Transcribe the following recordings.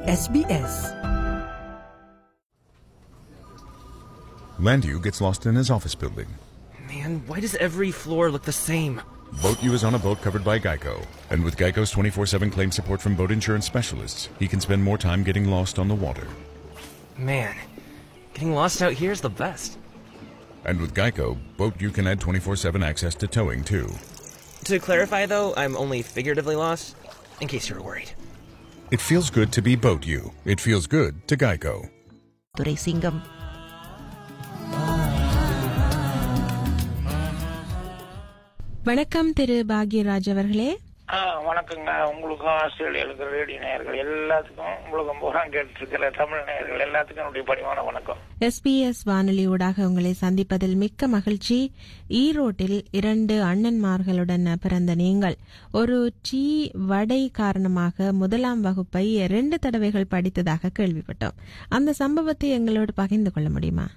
SBS. Landu gets lost in his office building. Man, why does every floor look the same? Boat U is on a boat covered by Geico. And with Geico's 24 7 claim support from boat insurance specialists, he can spend more time getting lost on the water. Man, getting lost out here is the best. And with Geico, Boat U can add 24 7 access to towing too. To clarify, though, I'm only figuratively lost, in case you were worried. It feels good to be Boat U. It feels good to Geico. Thuraisingam வணக்கம் திரு பாக்யராஜ் அவர்களே ஆ, வணக்கங்க உங்களுக்கும் ஆஸ்திரேலியாவில் இருக்கிற radio நேயர்கள் எல்லாத்துக்கும் உங்களுக்கும் பூரா கேட்டு இருக்கிற தமிழ் நேயர்கள் எல்லாத்துக்கும் என்னுடைய பணிவான வணக்கம் எஸ்பிஎஸ் வானொலி ஊடாக உங்களை சந்திப்பதில் மிக்க மகிழ்ச்சி ஈரோட்டில் இரண்டு அண்ணன்மார்களுடன் பிறந்த நீங்கள் ஒரு டீ வடை காரணமாக முதலாம் வகுப்பை இரண்டு தடவைகள் படித்ததாக கேள்விப்பட்டோம் அந்த சம்பவத்தை எங்களோடு பகிர்ந்து கொள்ள முடியுமா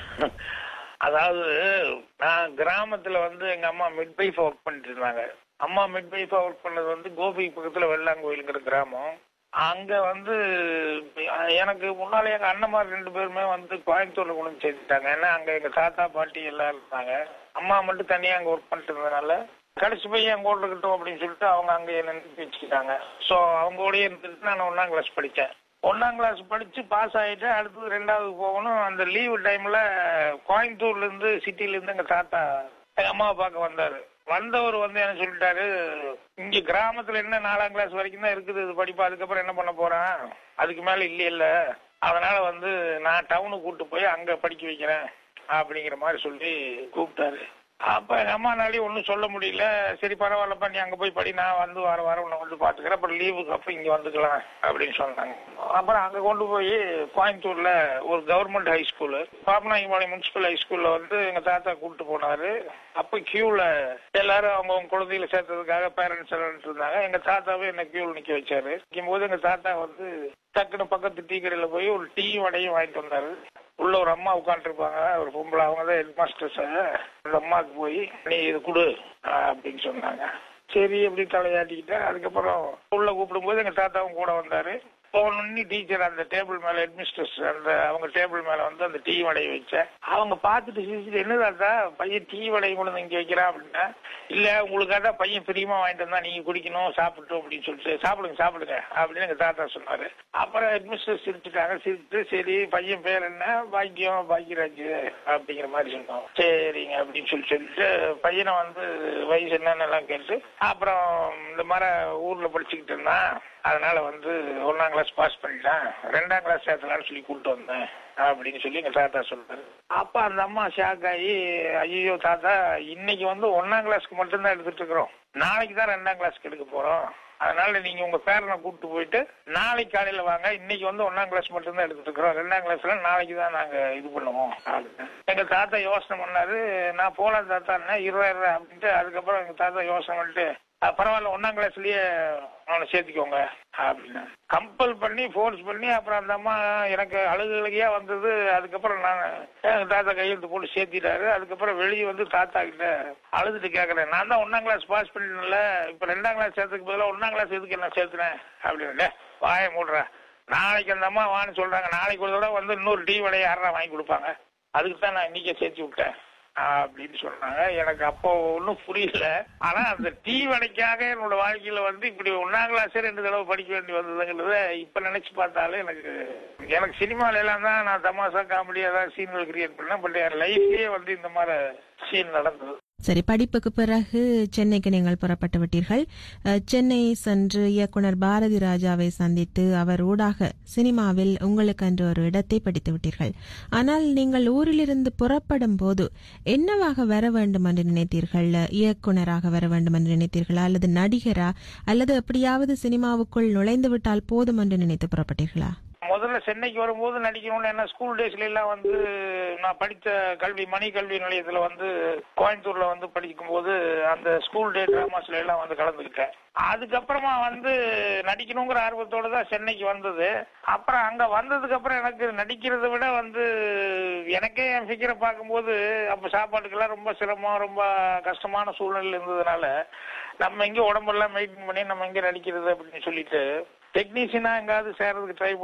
அதாவது நான் கிராமத்துல வந்து எங்க அம்மா மிட் வைஃப் ஒர்க் பண்ணிட்டு இருந்தாங்க அம்மா மிட் வைஃபா ஒர்க் பண்ணது வந்து கோபி பக்கத்துல வெள்ளாங்கோயிலுங்கிற கிராமம் அங்க வந்து அஹ், எனக்கு முன்னாலே எங்க அண்ணன்மார் ரெண்டு பேருமே வந்து கோயம்புத்தூர்ல கொண்டு வந்து சேர்த்துட்டாங்க ஏன்னா அங்க எங்க தாத்தா பாட்டி எல்லாம் இருந்தாங்க அம்மா மட்டும் தனியா அங்க ஒர்க் பண்ணிட்டு இருந்ததுனால கடைசி பையன் எங்க ஊர்ல இருக்கட்டும் அப்படின்னு சொல்லிட்டு அவங்க அங்க நின்று வச்சுக்கிட்டாங்க சோ அவங்களோடய இருந்துட்டு நான் ஒன்னாம் கிளாஸ் படிச்சேன் ஒன்னாம் கிளாஸ் படிச்சு பாஸ் ஆயிட்டு அடுத்தது ரெண்டாவது போகணும் அந்த லீவு டைம்ல கோயம்புத்தூர்ல இருந்து சிட்டில இருந்து எங்க தாத்தா எங்க அம்மாவை பார்க்க வந்தாரு வந்தவர் வந்து என்ன சொல்லிட்டாரு இங்க கிராமத்துல என்ன நாலாம் கிளாஸ் வரைக்கும் தான் இருக்குது இது படிப்பு அதுக்கப்புறம் என்ன பண்ண போறேன் அதுக்கு மேல இல்ல இல்ல அதனால வந்து நான் டவுனுக்கு கூட்டு போய் அங்க படிக்க வைக்கிறேன் அப்படிங்கிற மாதிரி சொல்லி கூப்பிட்டாரு அப்ப எங்க அம்மானாலையும் ஒன்றும் சொல்ல முடியல சரி பரவாயில்லப்பா நீ அங்க போய் படி நான் வந்து வர வர உன்னை வந்து பாத்துக்கிறேன் அப்புறம் லீவுக்கு அப்ப இங்க வந்துக்கலாம் அப்படின்னு சொன்னாங்க அப்புறம் அங்க கொண்டு போய் கோயம்புத்தூர்ல ஒரு government high school Pappanayakampalayam municipal high ஸ்கூல்ல வந்து எங்க தாத்தா கூப்பிட்டு போனாரு அப்ப கியூல எல்லாரும் அவங்க அவங்க குழந்தைகளை சேர்த்ததுக்காக பேரண்ட்ஸ் எல்லாம் இருந்தாங்க எங்க தாத்தாவே என்ன கியூல நிக்க வச்சாரு நிற்கும் போது எங்க தாத்தா வந்து டக்குனு பக்கத்து டீ கடையில போய் ஒரு டீ வடையும் வாங்கிட்டு வந்தாரு உள்ள ஒரு அம்மா உட்காந்துருப்பாங்க ஒரு பொம்பளை அவங்க தான் ஹெட் மாஸ்டர்ஸ் அந்த அம்மாவுக்கு போய் நீ இது கொடு ஆஹ் அப்படின்னு சொன்னாங்க சரி அப்படி தலையாட்டிக்கிட்டேன் அதுக்கப்புறம் உள்ள கூப்பிடும்போது எங்க தாத்தாவும் கூட வந்தாரு போனோன்னு டீச்சர் அந்த டேபிள் மேல ஹெட்மிஸ்டர்ஸ் அந்த அவங்க டேபிள் மேல வந்து அந்த டீ வடையை வச்சேன் அவங்க பார்த்துட்டு சிரிச்சுட்டு என்ன தாத்தா பையன் டீ வடையை கொண்டு வந்து இங்க வைக்கிறான் அப்படின்னா இல்ல உங்களுக்காக தான் பையன் பிரியமா வாங்கிட்டு வந்தா நீங்க குடிக்கணும் சாப்பிட்டோம் அப்படின்னு சொல்லிட்டு சாப்பிடுங்க சாப்பிடுங்க அப்படின்னு எங்க தாத்தா சொன்னாரு அப்புறம் ஹெட்மிஸ்டர் சிரிச்சுட்டாங்க சிரிச்சுட்டு சரி பையன் பேர் என்ன பாக்கியம் பாக்கியராஜ் அப்படிங்கிற மாதிரி சொன்னோம் சரிங்க அப்படின்னு சொல்லி சொல்லிட்டு பையனை வந்து வயசு என்னன்னு எல்லாம் கேட்டு அப்புறம் இந்த மாதிரி ஊர்ல படிச்சுக்கிட்டு இருந்தான் அதனால வந்து ஒன்னாம் கிளாஸ் பாஸ் பண்ணிட்டேன் ரெண்டாம் கிளாஸ் சேர்த்தலாம்னு சொல்லி கூப்பிட்டு வந்தேன் அப்படின்னு சொல்லி எங்க தாத்தா சொல்றாரு அப்ப அந்த அம்மா ஷாக் ஆகி ஐயோ தாத்தா இன்னைக்கு வந்து ஒன்னாம் கிளாஸ்க்கு மட்டும்தான் எடுத்துட்டு இருக்கிறோம் நாளைக்கு தான் ரெண்டாம் கிளாஸ்க்கு எடுக்க போறோம் அதனால நீங்க உங்க பேரனை கூப்பிட்டு போயிட்டு நாளைக்கு காலையில வாங்க இன்னைக்கு வந்து ஒன்னாம் கிளாஸ் மட்டும் தான் எடுத்துட்டு இருக்கிறோம் ரெண்டாம் கிளாஸ்ல நாளைக்கு தான் நாங்க இது பண்ணுவோம் அப்படின்னு. எங்க தாத்தா யோசனை பண்ணாரு நான் போலாம் தாத்தா இருபதாயிரம் அப்படின்ட்டு அதுக்கப்புறம் எங்க தாத்தா யோசனை பண்ணிட்டு "அஹ், பரவாயில்ல ஒன்னாம் கிளாஸ்லயே அவனை சேர்த்துக்கோங்க அப்படின்னு கம்பல் பண்ணி ஃபோர்ஸ் பண்ணி அப்புறம் அந்த அம்மா எனக்கு அழுகு அழுகையா வந்தது அதுக்கப்புறம் நான் எங்க தாத்தா கையெழுத்து போட்டு சேர்த்திட்டாரு அதுக்கப்புறம் வெளியே வந்து தாத்தா கிட்ட அழுதுட்டு கேக்குறேன் நான் தான் ஒன்னாம் கிளாஸ் பாஸ் பண்ணிட்டேன்ல இப்ப ரெண்டாம் கிளாஸ் சேர்த்துக்கு பதிலாக ஒன்னாம் கிளாஸ் எதுக்கு என்ன சேர்த்துனேன் அப்படின்னு வாய மூடுறேன் நாளைக்கு அந்த அம்மா வான்னு சொல்றாங்க நாளைக்கு ஒரு தடவை வந்து இன்னொரு டீ வடையை யாரா வாங்கி கொடுப்பாங்க அதுக்கு தான் நான் இன்னைக்கே சேர்த்து விட்டேன் அப்படின்னு சொன்னாங்க எனக்கு அப்போ ஒன்றும் புரியல ஆனா அந்த டீ வடைக்காக என்னோட வாழ்க்கையில வந்து இப்படி ஒன்னாம் கிளாஸே ரெண்டு தடவை படிக்க வேண்டி வந்ததுங்கிறத இப்ப நினைச்சு பார்த்தாலே எனக்கு எனக்கு சினிமால எல்லாம் தான் நான் தமாஷா காமெடியா தான் சீன்கள் கிரியேட் பண்ணேன் பட் என் லைஃப்லயே வந்து இந்த மாதிரி சீன் நடந்தது சரி படிப்புக்கு பிறகு சென்னைக்கு நீங்கள் புறப்பட்டு விட்டீர்கள் அஹ், சென்னை சென்று இயக்குனர் பாரதி ராஜாவை சந்தித்து அவர் ஊடாக சினிமாவில் உங்களுக்கென்று ஒரு இடத்தை படித்து விட்டீர்கள் ஆனால் நீங்கள் ஊரிலிருந்து புறப்படும் போது என்னவாக வர வேண்டும் என்று நினைத்தீர்கள் இயக்குனராக வர வேண்டும் என்று நினைத்தீர்களா அல்லது நடிகரா அல்லது எப்படியாவது சினிமாவுக்குள் நுழைந்து விட்டால் போதும் என்று நினைத்து புறப்பட்டீர்களா முதல்ல சென்னைக்கு வரும்போது நடிக்கணும்னு என்ன ஸ்கூல் டேஸ்ல எல்லாம் வந்து நான் படித்த கல்வி மணி கல்வி நிலையத்துல வந்து கோயம்புத்தூர்ல வந்து படிக்கும் போது அந்த ஸ்கூல் டே டிராமாஸ்ல எல்லாம் வந்து கலந்துக்கிட்டேன் அதுக்கப்புறமா வந்து நடிக்கணுங்கிற ஆர்வத்தோட தான் சென்னைக்கு வந்தது அப்புறம் அங்க வந்ததுக்கு அப்புறம் எனக்கு நடிக்கிறதை விட வந்து எனக்கே என் ஃபிகரை பார்க்கும்போது அப்ப சாப்பாட்டுக்கெல்லாம் ரொம்ப சிரமம் ரொம்ப கஷ்டமான சூழ்நிலை இருந்ததுனால நம்ம எங்க உடம்பெல்லாம் மெயின்டைன் பண்ணி நம்ம எங்க நடிக்கிறது அப்படின்னு சொல்லிட்டு டெக்னீஷியனா எங்காவது சேர்றதுக்கு ட்ரை